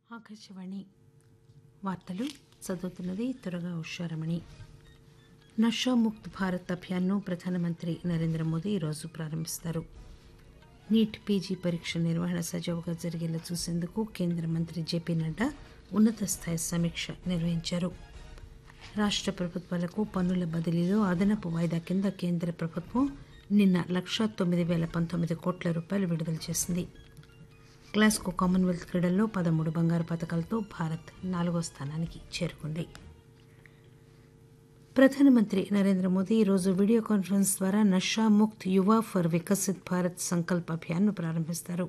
ఆకాశవాణి వార్తలు చదువుతున్నది త్వరగా ఉషారమణి నషాముక్త్ భారత్ అభియాన్ను ప్రధానమంత్రి నరేంద్ర మోదీ ఈరోజు ప్రారంభిస్తారు నీట్ పీజీ పరీక్ష నిర్వహణ సజావుగా జరిగేలా చూసేందుకు కేంద్ర మంత్రి జేపీ నడ్డా ఉన్నత స్థాయి సమీక్ష నిర్వహించారు రాష్ట్ర ప్రభుత్వాలకు పన్నుల బదిలీలో అదనపు వాయిదా కింద కేంద్ర ప్రభుత్వం నిన్న లక్షా తొమ్మిది వేల పంతొమ్మిది కోట్ల రూపాయలు విడుదల చేసింది గ్లాస్గో కామన్వెల్త్ క్రీడల్లో పదమూడు బంగారు పథకాలతో భారత్ నాలుగో స్థానానికి చేరుకుంది ప్రధానమంత్రి నరేంద్ర మోదీ ఈరోజు వీడియో కాన్ఫరెన్స్ ద్వారా నషా ముక్త్ యువ ఫర్ వికసిత్ భారత్ సంకల్ప్ అభియాన్ను ప్రారంభిస్తారు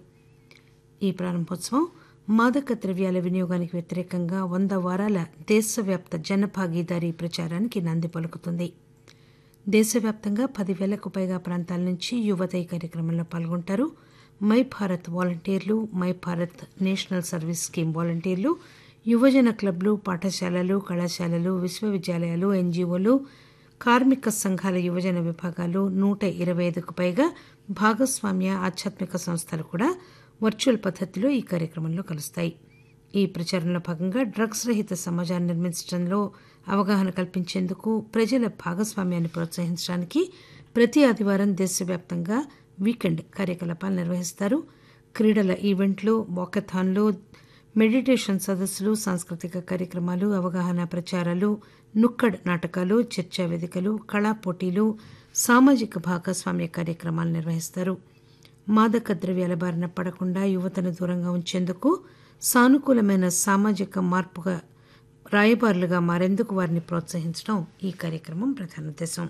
ఈ ప్రారంభోత్సవం మాదక ద్రవ్యాల వినియోగానికి వ్యతిరేకంగా వంద వారాల దేశవ్యాప్త జన భాగీదారీ ప్రచారానికి నాంది పలుకుతుంది దేశవ్యాప్తంగా పదివేలకు పైగా ప్రాంతాల నుంచి యువత ఈ కార్యక్రమంలో పాల్గొంటారు మై భారత్ వాలంటీర్లు my Bharat national service scheme వాలంటీర్లు యువజన క్లబ్లు పాఠశాలలు కళాశాలలు విశ్వవిద్యాలయాలు ఎన్జీఓలు కార్మిక సంఘాల యువజన విభాగాలు నూట ఇరవై ఐదుకు పైగా భాగస్వామ్య ఆధ్యాత్మిక సంస్థలు కూడా వర్చువల్ పద్దతిలో ఈ కార్యక్రమంలో కలుస్తాయి ఈ ప్రచారంలో భాగంగా డ్రగ్స్ రహిత సమాజాన్ని నిర్మించడంలో అవగాహన కల్పించేందుకు ప్రజల భాగస్వామ్యాన్ని ప్రోత్సహించడానికి ప్రతి ఆదివారం దేశవ్యాప్తంగా వీకెండ్ కార్యకలాపాలు నిర్వహిస్తారు క్రీడల ఈవెంట్లు వాకథాన్లు మెడిటేషన్ సదస్సులు సాంస్కృతిక కార్యక్రమాలు అవగాహన ప్రచారాలు నుక్కడ్ నాటకాలు చర్చా వేదికలు కళా పోటీలు సామాజిక భాగస్వామ్య కార్యక్రమాలు నిర్వహిస్తారు మాదక ద్రవ్యాల బారిన పడకుండా యువతను దూరంగా ఉంచేందుకు సానుకూలమైన సామాజిక మార్పుగా రాయబారులుగా మారేందుకు వారిని ప్రోత్సహించడం ఈ కార్యక్రమం ప్రధాన ఉద్దేశం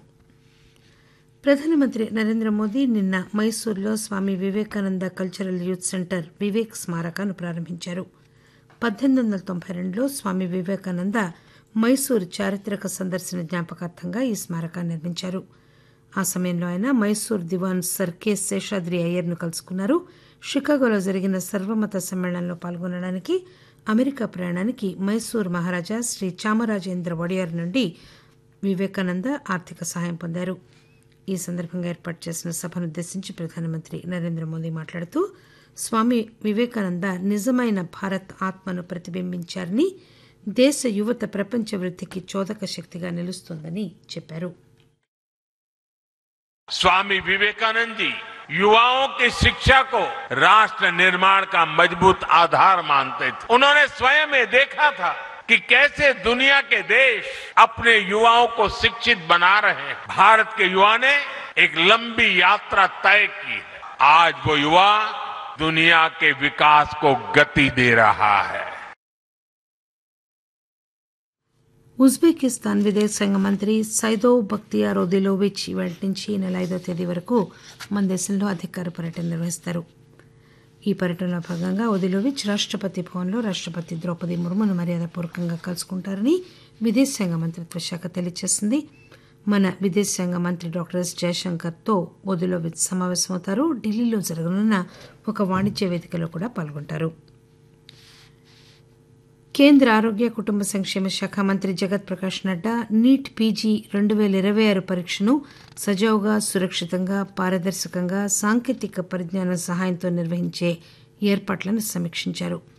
ప్రధానమంత్రి నరేంద్ర మోదీ నిన్న మైసూర్లో Swami Vivekananda cultural youth centre Vivek స్మారకాన్ని ప్రారంభించారు పద్దెనిమిది వందల తొంభై రెండులో స్వామి వివేకానంద మైసూర్ చారిత్రక సందర్శన జ్ఞాపకార్థంగా ఈ స్మారకాన్ని నిర్మించారు ఆ సమయంలో ఆయన మైసూర్ దివాన్ సర్ కె శేషాద్రి అయ్యర్ను కలుసుకున్నారు షికాగోలో జరిగిన సర్వమత సమ్మేళనంలో పాల్గొనడానికి అమెరికా ప్రయాణానికి మైసూర్ మహారాజా శ్రీ చామరాజేంద్ర వడియార్ నుండి వివేకానంద ఆర్థిక సహాయం పొందారు ఈ సందర్భంగా ఏర్పాటు చేసిన సభను ఉద్దేశించి ప్రధానమంత్రి నరేంద్ర మోదీ మాట్లాడుతూ స్వామి వివేకానంద నిజమైన భారత్ ఆత్మను ప్రతిబింబించారని దేశ యువత ప్రపంచ వృద్ధికి చోదక శక్తిగా నిలుస్తోందని చెప్పారు स्वामी विवेकानंद जी युवाओं की शिक्षा को राष्ट्र निर्माण का मजबूत आधार मानते थे उन्होंने स्वयं ये देखा था कि कैसे दुनिया के देश अपने युवाओं को शिक्षित बना रहे हैं भारत के युवा ने एक लंबी यात्रा तय की है आज वो युवा दुनिया के विकास को गति दे रहा है ఉజ్బెకిస్తాన్ విదేశాంగ మంత్రి సైదోవ్ బక్తియార్ ఒదిలోవిచ్ ఇవాళ నుంచి ఈ నెల ఐదో తేదీ వరకు మన దేశంలో అధికార పర్యటన నిర్వహిస్తారు ఈ పర్యటనలో భాగంగా ఒదిలోవిచ్ రాష్టపతి భవన్లో రాష్టపతి ద్రౌపది ముర్మును మర్యాదపూర్వకంగా కలుసుకుంటారని విదేశాంగ మంత్రిత్వ శాఖ తెలియజేసింది మన విదేశాంగ మంత్రి డాక్టర్ ఎస్ జయశంకర్తో ఒదిలోవిచ్ సమావేశమవుతారు ఢిల్లీలో జరగనున్న ఒక వాణిజ్య వేదికలో కూడా పాల్గొంటారు కేంద్ర ఆరోగ్య కుటుంబ సంక్షేమ శాఖ మంత్రి జగత్ ప్రకాష్ నడ్డా నీట్ పీజీ రెండు వేల ఇరవై ఆరు పరీక్షను సజావుగా సురక్షితంగా పారదర్శకంగా సాంకేతిక పరిజ్ఞానం సహాయంతో నిర్వహించే ఏర్పాట్లను సమీక్షించారు